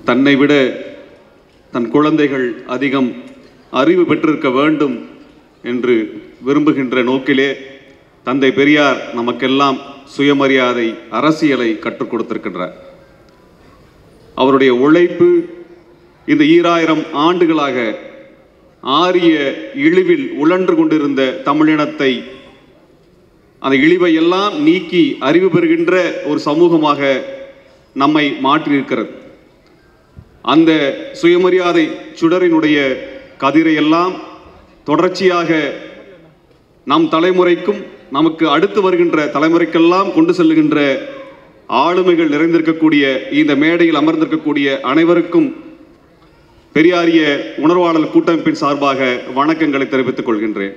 தன்னை விட தன் குழந்தைகள் அதிகம் அறிவு பெற்றிருக்க வேண்டும் என்று விரும்புகின்ற நோக்கிலே தந்தை பெரியார் நமக்கெல்லாம் சுயமரியாதை அரசியலை கற்றுக் கொடுத்திருக்கின்றார் அவருடைய உழைப்பு இந்த ஈராயிரம் ஆண்டுகளாக ஆரிய இழிவில் உழன்று கொண்டிருந்த தமிழினத்தை அந்த இழிவை எல்லாம் நீக்கி அறிவு பெறுகின்ற ஒரு சமூகமாக நம்மை மாற்றியிருக்கிறது அந்த சுயமரியாதை சுடரினுடைய கதிரையெல்லாம் தொடர்ச்சியாக நம் தலைமுறைக்கும் நமக்கு அடுத்து வருகின்ற தலைமுறைக்கெல்லாம் கொண்டு செல்லுகின்ற ஆளுமைகள் நிறைந்திருக்கக்கூடிய இந்த மேடையில் அமர்ந்திருக்கக்கூடிய அனைவருக்கும் பெரியாரிய உணர்வாளர் கூட்டமைப்பின் சார்பாக வணக்கங்களை தெரிவித்துக் கொள்கின்றேன்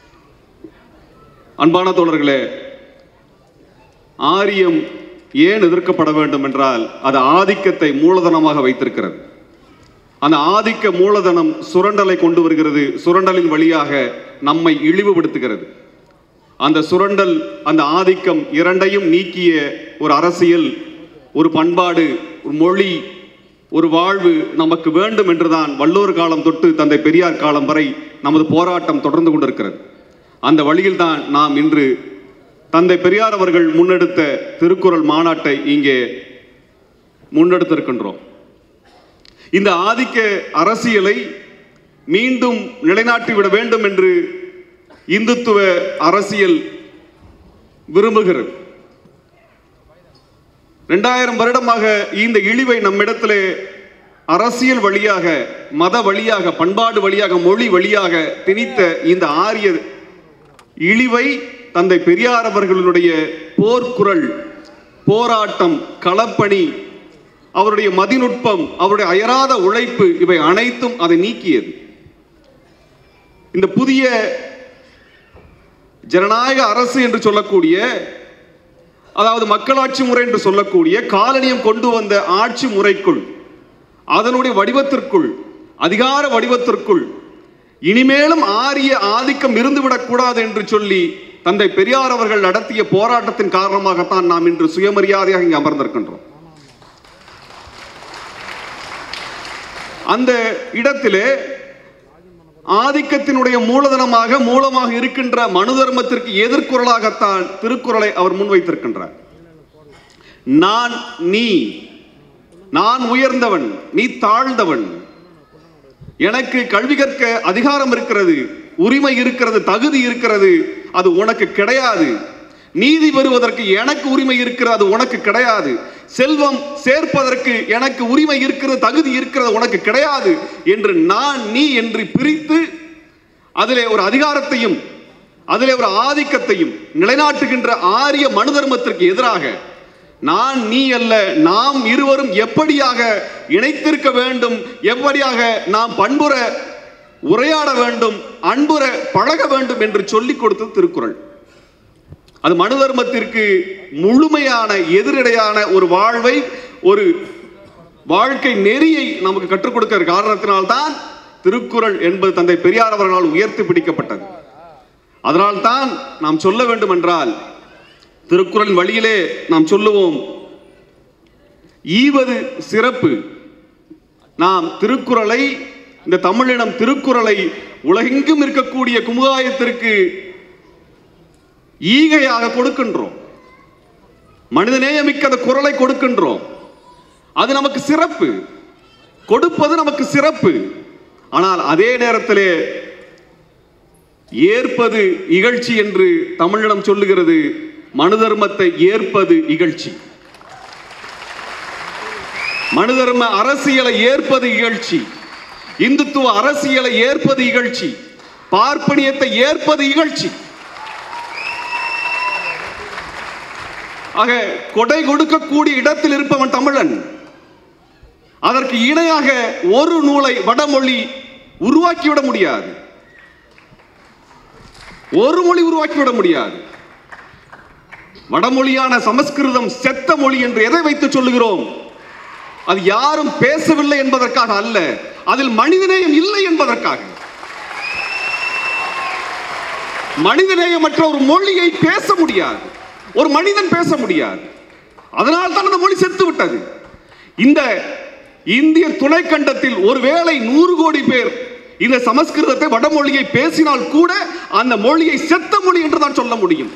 அன்பான தோழர்களே ஆரியம் ஏன் எதிர்க்கப்பட வேண்டும் என்றால் அது ஆதிக்கத்தை மூலதனமாக வைத்திருக்கிறது அந்த ஆதிக்க மூலதனம் சுரண்டலை கொண்டு வருகிறது சுரண்டலின் வழியாக நம்மை இழிவுபடுத்துகிறது அந்த சுரண்டல் அந்த ஆதிக்கம் இரண்டையும் நீக்கிய ஒரு அரசியல் ஒரு பண்பாடு ஒரு மொழி ஒரு வாழ்வு நமக்கு வேண்டும் என்றுதான் வள்ளுவர் காலம் தொட்டு தந்தை பெரியார் காலம் வரை நமது போராட்டம் தொடர்ந்து கொண்டிருக்கிறது அந்த வழியில்தான் நாம் இன்று தந்தை பெரியார் அவர்கள் முன்னெடுத்த திருக்குறள் மாநாட்டை இங்கே முன்னெடுத்திருக்கின்றோம் இந்த ஆதிக்க அரசியலை மீண்டும் நிலைநாட்டிவிட வேண்டும் என்று இந்துத்துவ அரசியல் விரும்புகிறது ரெண்டாயிரம் வருடமாக இந்த இழிவை நம்மிடத்திலே அரசியல் வழியாக மத வழியாக பண்பாடு வழியாக மொழி வழியாக திணித்த இந்த ஆரிய இழிவை தந்தை பெரியார் அவர்களுடைய போர்க்குரல் போராட்டம் களப்பணி அவருடைய மதிநுட்பம் அவருடைய அயராத உழைப்பு இவை அனைத்தும் அதை நீக்கியது இந்த புதிய ஜனநாயக அரசு என்று சொல்லக்கூடிய அதாவது மக்களாட்சி முறை என்று சொல்லக்கூடிய காலனியம் கொண்டு வந்த ஆட்சி முறைக்குள் அதனுடைய வடிவத்திற்குள் அதிகார வடிவத்திற்குள் இனிமேலும் ஆரிய ஆதிக்கம் இருந்துவிடக் கூடாது என்று சொல்லி தந்தை பெரியார் அவர்கள் நடத்திய போராட்டத்தின் காரணமாகத்தான் நாம் இன்று சுயமரியாதையாக இங்கே அமர்ந்திருக்கின்றோம் அந்த இடத்திலே ஆதிக்கத்தினுடைய மூலதனமாக மூலமாக இருக்கின்ற மனு தர்மத்திற்கு எதிர்குரலாகத்தான் திருக்குறளை அவர் முன்வைத்திருக்கின்றார் நான் நீ நான் உயர்ந்தவன் நீ தாழ்ந்தவன் எனக்கு கல்வி கற்க அதிகாரம் இருக்கிறது உரிமை இருக்கிறது தகுதி இருக்கிறது அது உனக்கு கிடையாது நீதி பெறுவதற்கு எனக்கு உரிமை இருக்கிறது அது உனக்கு கிடையாது செல்வம் சேர்ப்பதற்கு எனக்கு உரிமை இருக்கிறது தகுதி இருக்கிறது உனக்கு கிடையாது என்று நான் நீ என்று பிரித்து அதிலே ஒரு அதிகாரத்தையும் அதிலே ஒரு ஆதிக்கத்தையும் நிலைநாட்டுகின்ற ஆரிய மனு தர்மத்திற்கு எதிராக நான் நீ அல்ல நாம் இருவரும் எப்படியாக இணைத்திருக்க வேண்டும் எப்படியாக நாம் பண்புற உரையாட வேண்டும் அன்புற பழக வேண்டும் என்று சொல்லிக் கொடுத்தது திருக்குறள் அது மனு தர்மத்திற்கு முழுமையான எதிரடையான ஒரு வாழ்வை ஒரு வாழ்க்கை நெறியை நமக்கு கற்றுக் கொடுக்கிற காரணத்தினால்தான் திருக்குறள் என்பது தந்தை பெரியார் அவர்களால் உயர்த்தி பிடிக்கப்பட்டது அதனால்தான் நாம் சொல்ல வேண்டும் என்றால் திருக்குறளின் வழியிலே நாம் சொல்லுவோம் ஈவது சிறப்பு நாம் திருக்குறளை இந்த தமிழினம் திருக்குறளை உலகெங்கும் இருக்கக்கூடிய குமுகாயத்திற்கு ஈகையாக கொடுக்கின்றோம் மனிதநேயமிக்க அந்த குரலை கொடுக்கின்றோம் அது நமக்கு சிறப்பு கொடுப்பது நமக்கு சிறப்பு ஆனால் அதே நேரத்திலே ஏற்பது இகழ்ச்சி என்று தமிழிடம் சொல்லுகிறது மனு தர்மத்தை ஏற்பது இகழ்ச்சி மனு தர்ம அரசியலை ஏற்பது இகழ்ச்சி இந்துத்துவ அரசியலை ஏற்பது இகழ்ச்சி பார்ப்பனியத்தை ஏற்பது இகழ்ச்சி ஆக கொடை கொடுக்கக்கூடிய இடத்தில் இருப்பவன் தமிழன் அதற்கு இணையாக ஒரு நூலை வடமொழி உருவாக்கிவிட முடியாது ஒரு மொழி உருவாக்கிவிட முடியாது வடமொழியான சமஸ்கிருதம் செத்த மொழி என்று எதை வைத்து சொல்லுகிறோம் அது யாரும் பேசவில்லை என்பதற்காக அல்ல அதில் மனிதநேயம் இல்லை என்பதற்காக மனிதநேயமற்ற ஒரு மொழியை பேச முடியாது ஒரு மனிதன் பேச முடியாது அதனால் தான் அந்த மொழி செத்து விட்டது இந்த இந்திய துணைக்கண்டத்தில் ஒருவேளை நூறு கோடி பேர் இந்த சமஸ்கிருதத்தை வடமொழியை பேசினால் கூட அந்த மொழியை செத்த மொழி என்று தான் சொல்ல முடியும்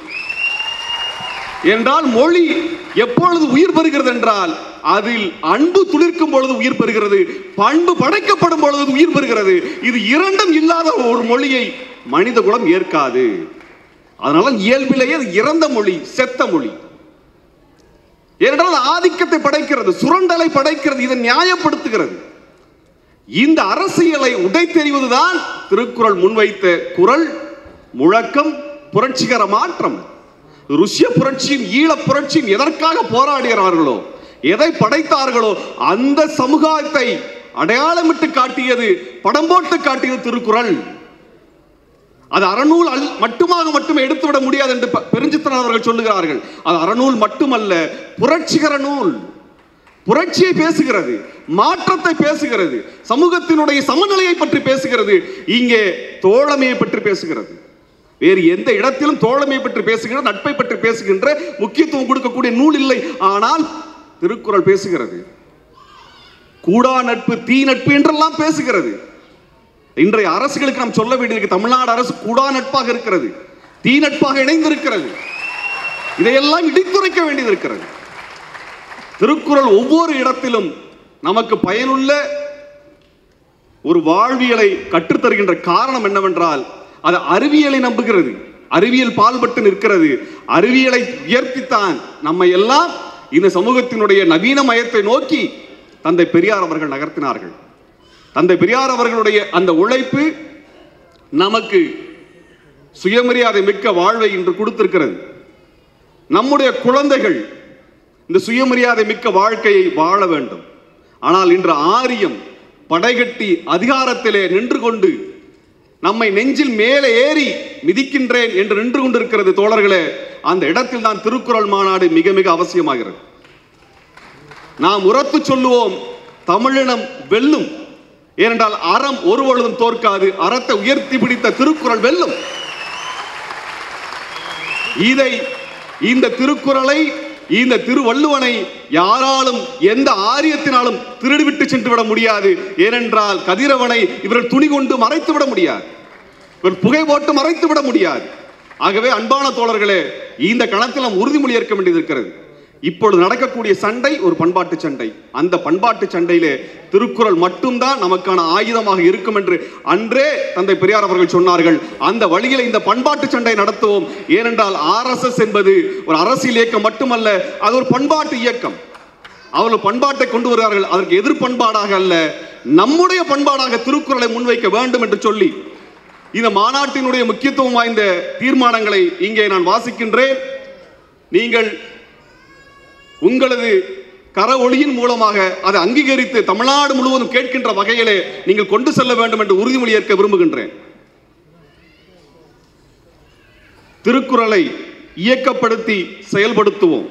என்றால் மொழி எப்பொழுது உயிர் பெறுகிறது என்றால் அதில் அன்பு துளிர்க்கும் பொழுது உயிர் பெறுகிறது பண்பு படைக்கப்படும் பொழுது உயிர் பெறுகிறது இது இரண்டும் இல்லாத ஒரு மொழியை மனித குலம் ஏற்காது அதனால இயல்பிலேயே அது இறந்த மொழி செத்த மொழி ஏனென்றால் அது ஆதிக்கத்தை படைக்கிறது சுரண்டலை படைக்கிறது இதை நியாயப்படுத்துகிறது இந்த அரசியலை உடைத்தெறிவதுதான் திருக்குறள் முன்வைத்த குரல் முழக்கம் புரட்சிகர மாற்றம் ருஷ்ய புரட்சியும் ஈழ புரட்சியும் எதற்காக போராடுகிறார்களோ எதை படைத்தார்களோ அந்த சமூகத்தை அடையாளமிட்டு காட்டியது படம் போட்டு காட்டியது திருக்குறள் அது அறநூல் அல் மட்டுமாக மட்டுமே எடுத்துவிட முடியாது என்று ப- பெருஞ்சித்திரன் அவர்கள் சொல்லுகிறார்கள் அது அறநூல் மட்டுமல்ல புரட்சிகர நூல் புரட்சியை பேசுகிறது மாற்றத்தை பேசுகிறது சமூகத்தினுடைய சமநிலையை பற்றி பேசுகிறது இங்கே தோழமையை பற்றி பேசுகிறது வேறு எந்த இடத்திலும் தோழமையை பற்றி பேசுகிற நட்பை பற்றி பேசுகின்ற முக்கியத்துவம் கொடுக்கக்கூடிய நூல் இல்லை ஆனால் திருக்குறள் பேசுகிறது கூடா நட்பு தீ நட்பு என்றெல்லாம் பேசுகிறது இன்றைய அரசுகளுக்கு நாம் சொல்ல வேண்டியிருக்கு தமிழ்நாடு அரசு கூடா நட்பாக இருக்கிறது தீ நட்பாக இணைந்திருக்கிறது இதையெல்லாம் இடித்துரைக்க வேண்டியது இருக்கிறது திருக்குறள் ஒவ்வொரு இடத்திலும் நமக்கு பயனுள்ள ஒரு வாழ்வியலை கற்றுத்தருகின்ற காரணம் என்னவென்றால் அது அறிவியலை நம்புகிறது அறிவியல் பால்பட்டு நிற்கிறது அறிவியலை உயர்த்தித்தான் நம்மை எல்லாம் இந்த சமூகத்தினுடைய நவீன மயத்தை நோக்கி தந்தை பெரியார் அவர்கள் நகர்த்தினார்கள் தந்தை பெரியார் அவர்களுடைய அந்த உழைப்பு நமக்கு சுயமரியாதை மிக்க வாழ்வை இன்று கொடுத்திருக்கிறது நம்முடைய குழந்தைகள் இந்த சுயமரியாதை மிக்க வாழ்க்கையை வாழ வேண்டும் ஆனால் இன்று ஆரியம் படைகட்டி அதிகாரத்திலே நின்று கொண்டு நம்மை நெஞ்சில் மேலே ஏறி மிதிக்கின்றேன் என்று நின்று கொண்டிருக்கிறது தோழர்களே அந்த இடத்தில் தான் திருக்குறள் மாநாடு மிக மிக அவசியமாகிறது நாம் உரத்து சொல்லுவோம் தமிழினம் வெல்லும் ஏனென்றால் அறம் ஒருபொழுதும் தோற்காது அறத்தை உயர்த்தி பிடித்த திருக்குறள் வெல்லும் இதை இந்த திருக்குறளை இந்த திருவள்ளுவனை யாராலும் எந்த ஆரியத்தினாலும் திருடிவிட்டு சென்று விட முடியாது ஏனென்றால் கதிரவனை இவர்கள் துணி கொண்டு மறைத்து விட முடியாது இவர் புகை போட்டு மறைத்து விட முடியாது ஆகவே அன்பான தோழர்களே இந்த கணத்தில் நாம் உறுதிமொழி ஏற்க வேண்டியது இருக்கிறது இப்பொழுது நடக்கக்கூடிய சண்டை ஒரு பண்பாட்டு சண்டை அந்த பண்பாட்டு சண்டையிலே திருக்குறள் மட்டும்தான் நமக்கான ஆயுதமாக இருக்கும் என்று அன்றே தந்தை பெரியார் அவர்கள் சொன்னார்கள் அந்த வழியில் இந்த பண்பாட்டு சண்டை நடத்துவோம் ஏனென்றால் ஆர்எஸ்எஸ் என்பது ஒரு அரசியல் இயக்கம் மட்டுமல்ல அது ஒரு பண்பாட்டு இயக்கம் அவர்கள் பண்பாட்டை கொண்டு வருகிறார்கள் அதற்கு எதிர் பண்பாடாக அல்ல நம்முடைய பண்பாடாக திருக்குறளை முன்வைக்க வேண்டும் என்று சொல்லி இந்த மாநாட்டினுடைய முக்கியத்துவம் வாய்ந்த தீர்மானங்களை இங்கே நான் வாசிக்கின்றேன் நீங்கள் உங்களது கர ஒளியின் மூலமாக அதை அங்கீகரித்து தமிழ்நாடு முழுவதும் கேட்கின்ற வகையிலே நீங்கள் கொண்டு செல்ல வேண்டும் என்று உறுதிமொழி ஏற்க விரும்புகின்றேன் திருக்குறளை இயக்கப்படுத்தி செயல்படுத்துவோம்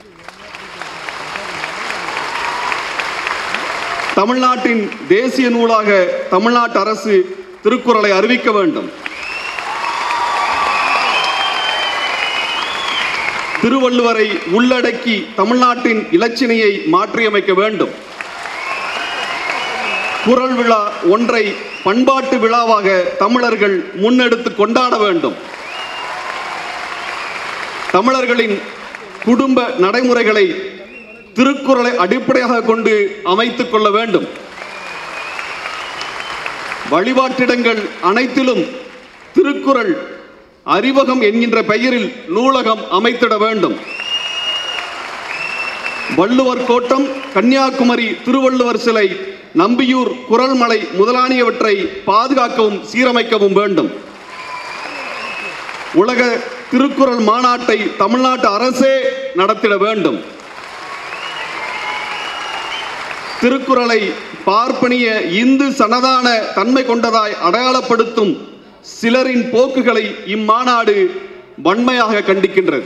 தமிழ்நாட்டின் தேசிய நூலாக தமிழ்நாட்டு அரசு திருக்குறளை அறிவிக்க வேண்டும் திருவள்ளுவரை உள்ளடக்கி தமிழ்நாட்டின் இலச்சினையை மாற்றியமைக்க வேண்டும் குறள் விழா ஒன்றை பண்பாட்டு விழாவாக தமிழர்கள் முன்னெடுத்து கொண்டாட வேண்டும் தமிழர்களின் குடும்ப நடைமுறைகளை திருக்குறளை அடிப்படையாக கொண்டு அமைத்துக் கொள்ள வேண்டும் வழிபாட்டிடங்கள் அனைத்திலும் திருக்குறள் அறிவகம் என்கின்ற பெயரில் நூலகம் அமைத்திட வேண்டும் வள்ளுவர் கோட்டம் கன்னியாகுமரி திருவள்ளுவர் சிலை நம்பியூர் குரல்மலை முதலானியவற்றை பாதுகாக்கவும் சீரமைக்கவும் வேண்டும் உலக திருக்குறள் மாநாட்டை தமிழ்நாட்டு அரசே நடத்திட வேண்டும் திருக்குறளை பார்ப்பனிய இந்து சனதான தன்மை கொண்டதாய் அடையாளப்படுத்தும் சிலரின் போக்குகளை இம்மாநாடு வன்மையாக கண்டிக்கின்றது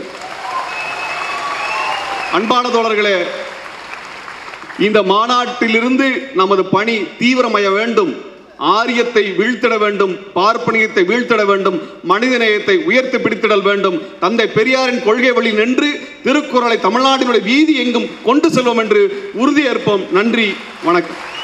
அன்பான தோழர்களே இந்த மாநாட்டிலிருந்து நமது பணி தீவிரமய வேண்டும் ஆரியத்தை வீழ்த்திட வேண்டும் பார்ப்பனியத்தை வீழ்த்திட வேண்டும் மனிதநேயத்தை உயர்த்தி பிடித்திடல் வேண்டும் தந்தை பெரியாரின் கொள்கை வழி நின்று திருக்குறளை தமிழ்நாட்டினுடைய வீதி எங்கும் கொண்டு செல்வோம் என்று உறுதியேற்போம் நன்றி வணக்கம்